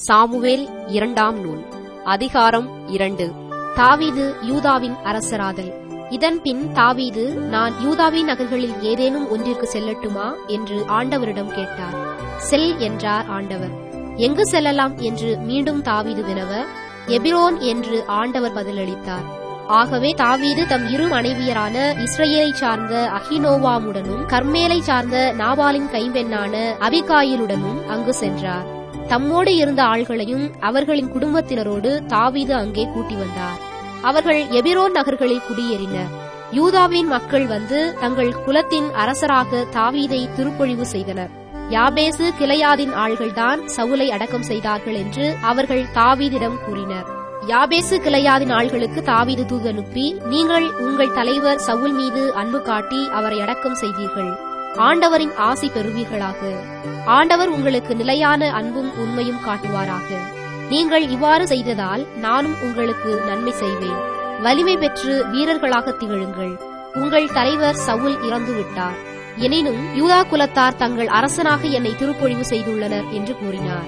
Samuel இரண்டாம் நூல் அதிகாரம் இரண்டு தாவீது யூதாவின் அரசராதல் இதன்பின் தாவீது நான் யூதாவின் நகர்களில் ஏதேனும் ஒன்றிற்கு செல்லட்டுமா என்று ஆண்டவரிடம் கேட்டார் செல் என்றார் ஆண்டவர் எங்கு செல்லலாம் என்று மீண்டும் தாவீது வினவ எபிரோன் என்று ஆண்டவர் பதிலளித்தார் ஆகவே தாவீது தம் இரு மனைவியரான இஸ்ரேலை சார்ந்த அகினோவாமுடனும் கர்மேலை சார்ந்த நாபாலின் கைம்பெண்ணான அபிகாயிலுடனும் அங்கு சென்றார் தம்மோடு இருந்த ஆள்களையும் அவர்களின் குடும்பத்தினரோடு தாவீது அங்கே கூட்டி வந்தார் அவர்கள் எபிரோன் நகர்களில் குடியேறினர் யூதாவின் மக்கள் வந்து தங்கள் குலத்தின் அரசராக தாவீதை திருப்பொழிவு செய்தனர் யாபேசு கிளையாதின் ஆள்கள்தான் சவுலை அடக்கம் செய்தார்கள் என்று அவர்கள் தாவீதிடம் கூறினர் யாபேசு கிளையாதின் ஆள்களுக்கு தாவீது தூது அனுப்பி நீங்கள் உங்கள் தலைவர் சவுல் மீது அன்பு காட்டி அவரை அடக்கம் செய்தீர்கள் ஆண்டவரின் ஆசி பெறுவீர்களாக ஆண்டவர் உங்களுக்கு நிலையான அன்பும் உண்மையும் காட்டுவாராக நீங்கள் இவ்வாறு செய்ததால் நானும் உங்களுக்கு நன்மை செய்வேன் வலிமை பெற்று வீரர்களாக திகழுங்கள் உங்கள் தலைவர் சவுல் இறந்து விட்டார் எனினும் யூதா குலத்தார் தங்கள் அரசனாக என்னை திருப்பொழிவு செய்துள்ளனர் என்று கூறினார்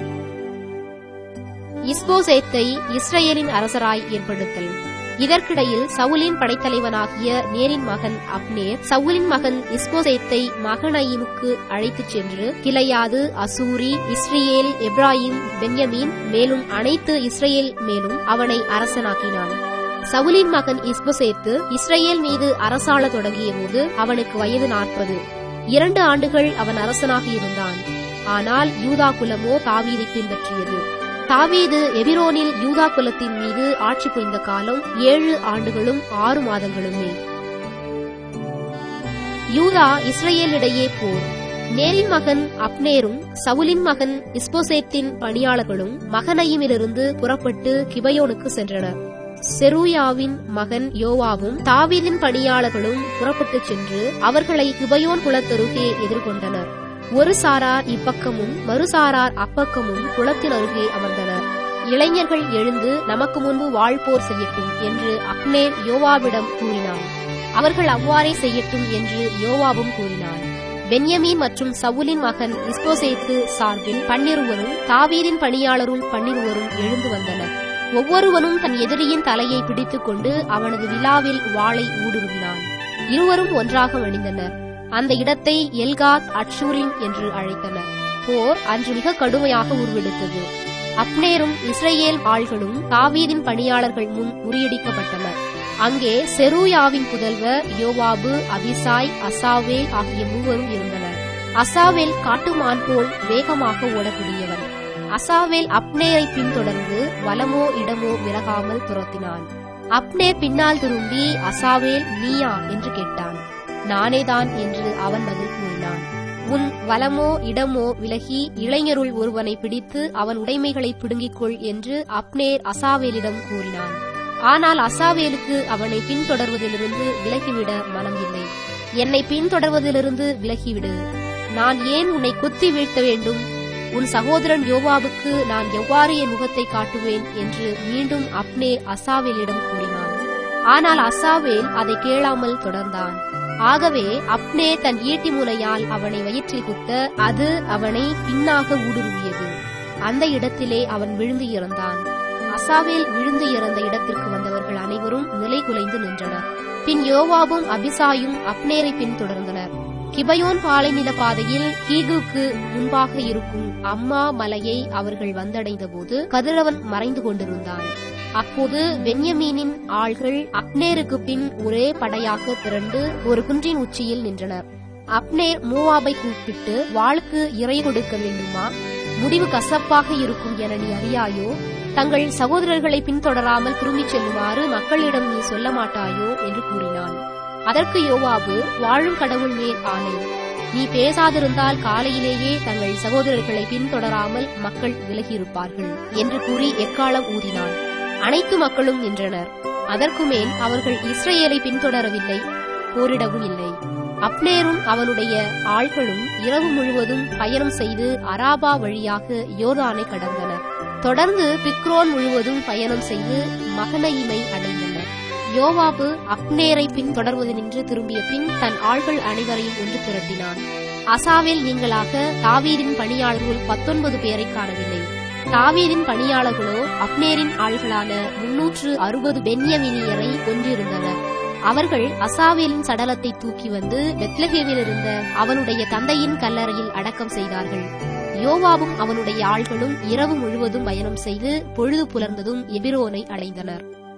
இஸ்போசேத்தை இஸ்ரேலின் அரசராய் ஏற்படுத்தல் இதற்கிடையில் சவுலின் படைத்தலைவனாகிய நேரின் மகன் அப்னேர் சவுலின் மகன் இஸ்போசேத்தை மகனயிமுக்கு அழைத்துச் சென்று கிளையாது அசூரி இஸ்ரேல் எப்ராஹிம் பென்யமீன் மேலும் அனைத்து இஸ்ரேல் மேலும் அவனை அரசனாக்கினான் சவுலின் மகன் இஸ்போசேத்து இஸ்ரேல் மீது அரசாள தொடங்கிய போது அவனுக்கு வயது நாற்பது இரண்டு ஆண்டுகள் அவன் அரசனாக இருந்தான் ஆனால் யூதா குலமோ தாவீதை பின்பற்றியது தாவீது எபிரோனில் யூதா குலத்தின் மீது ஆட்சி புரிந்த காலம் ஏழு ஆண்டுகளும் ஆறு மாதங்களுமே யூதா இஸ்ரேலிடையே போர் நேரின் மகன் அப்னேரும் சவுலின் மகன் இஸ்போசேத்தின் பணியாளர்களும் மகனையுமிலிருந்து புறப்பட்டு கிபயோனுக்கு சென்றனர் செருயாவின் மகன் யோவாவும் தாவீதின் பணியாளர்களும் புறப்பட்டுச் சென்று அவர்களை கிபயோன் குளத்தருகே எதிர்கொண்டனர் ஒரு சாரார் இப்பக்கமும் மறுசாரார் அப்பக்கமும் குளத்தின் அருகே அமர்ந்தனர் இளைஞர்கள் எழுந்து நமக்கு முன்பு வாழ்போர் செய்யட்டும் என்று அப்னேர் யோவாவிடம் கூறினான் அவர்கள் அவ்வாறே செய்யட்டும் என்று யோவாவும் கூறினார் பென்யமீன் மற்றும் சவுலின் மகன் இஸ்போசேத்து சார்பில் பன்னிருவரும் தாவீரின் பணியாளரும் பன்னிருவரும் எழுந்து வந்தனர் ஒவ்வொருவனும் தன் எதிரியின் தலையை பிடித்துக் கொண்டு அவனது விழாவில் வாளை ஊடுருவினான் இருவரும் ஒன்றாக அணிந்தனர் அந்த இடத்தை எல்காத் அட்சூரின் என்று அழைத்தனர் போர் அன்று மிக கடுமையாக உருவெடுத்தது அப்னேரும் இஸ்ரேல் ஆள்களும் தாவீரின் பணியாளர்கள் முன் முறியடிக்கப்பட்டனர் அங்கே செருயாவின் புதல்வர் யோவாபு அபிசாய் அசாவேல் ஆகிய மூவரும் இருந்தனர் அசாவேல் காட்டுமான் போல் வேகமாக ஓடக்கூடியவன் அசாவேல் அப்னேரை பின்தொடர்ந்து வலமோ இடமோ விலகாமல் துரத்தினான் அப்னேர் பின்னால் திரும்பி அசாவேல் நீயா என்று கேட்டான் நானேதான் என்று அவன் பதில் கூறினான் உன் வலமோ இடமோ விலகி இளைஞருள் ஒருவனை பிடித்து அவன் உடைமைகளை பிடுங்கிக் கொள் என்று அப்னேர் அசாவேலிடம் கூறினான் ஆனால் அசாவேலுக்கு அவனை பின்தொடர்வதிலிருந்து விலகிவிட மனம் இல்லை என்னை பின்தொடர்வதிலிருந்து விலகிவிடு நான் ஏன் உன்னை குத்தி வீழ்த்த வேண்டும் உன் சகோதரன் யோவாவுக்கு நான் எவ்வாறு என் முகத்தை காட்டுவேன் என்று மீண்டும் அப்னேர் அசாவேலிடம் கூறினான் ஆனால் அசாவேல் அதை கேளாமல் தொடர்ந்தான் ஆகவே அப்னே தன் ஈட்டி முனையால் அவனை வயிற்றில் குத்த அது அவனை பின்னாக ஊடுருவியது அந்த இடத்திலே அவன் விழுந்து இறந்தான் அசாவேல் விழுந்து இறந்த இடத்திற்கு வந்தவர்கள் அனைவரும் நிலை குலைந்து நின்றனர் பின் யோவாவும் அபிசாயும் அப்னேரை பின்தொடர்ந்தனர் கிபயோன் பாலைநில பாதையில் கீகுக்கு முன்பாக இருக்கும் அம்மா மலையை அவர்கள் வந்தடைந்த போது கதிரவன் மறைந்து கொண்டிருந்தான் அப்போது வென்யமீனின் ஆள்கள் அப்னேருக்கு பின் ஒரே படையாக திரண்டு ஒரு குன்றின் உச்சியில் நின்றனர் அப்னேர் மூவாபை கூப்பிட்டு வாளுக்கு இறை கொடுக்க வேண்டுமா முடிவு கசப்பாக இருக்கும் என நீ அறியாயோ தங்கள் சகோதரர்களை பின்தொடராமல் திரும்பிச் செல்லுமாறு மக்களிடம் நீ சொல்ல மாட்டாயோ என்று கூறினான் அதற்கு யோவாபு வாழும் கடவுள் மேல் ஆணை நீ பேசாதிருந்தால் காலையிலேயே தங்கள் சகோதரர்களை பின்தொடராமல் மக்கள் விலகியிருப்பார்கள் என்று கூறி எக்காலம் ஊதினான் அனைத்து மக்களும் நின்றனர் அதற்கு மேல் அவர்கள் இஸ்ரேலை பின்தொடரவில்லை போரிடவும் இல்லை அப்னேரும் அவனுடைய ஆள்களும் இரவு முழுவதும் பயணம் செய்து அராபா வழியாக யோர்தானை கடந்தனர் தொடர்ந்து பிக்ரோன் முழுவதும் பயணம் செய்து மகனையிமை அடைந்தனர் யோவாபு அப்னேரை பின் தொடர்வதனின்று திரும்பிய பின் தன் ஆள்கள் அனைவரையும் ஒன்று திரட்டினான் அசாவில் நீங்களாக தாவீரின் பணியாளர்கள் பத்தொன்பது பேரை காணவில்லை தாவீதின் பணியாளர்களோ அப்னேரின் ஆள்களான முன்னூற்று அறுபது பென்யமினியரை கொன்றிருந்தனர் அவர்கள் அசாவேலின் சடலத்தை தூக்கி வந்து பெத்லகேமில் இருந்த அவனுடைய தந்தையின் கல்லறையில் அடக்கம் செய்தார்கள் யோவாவும் அவனுடைய ஆள்களும் இரவு முழுவதும் பயணம் செய்து பொழுது புலர்ந்ததும் எபிரோனை அடைந்தனர்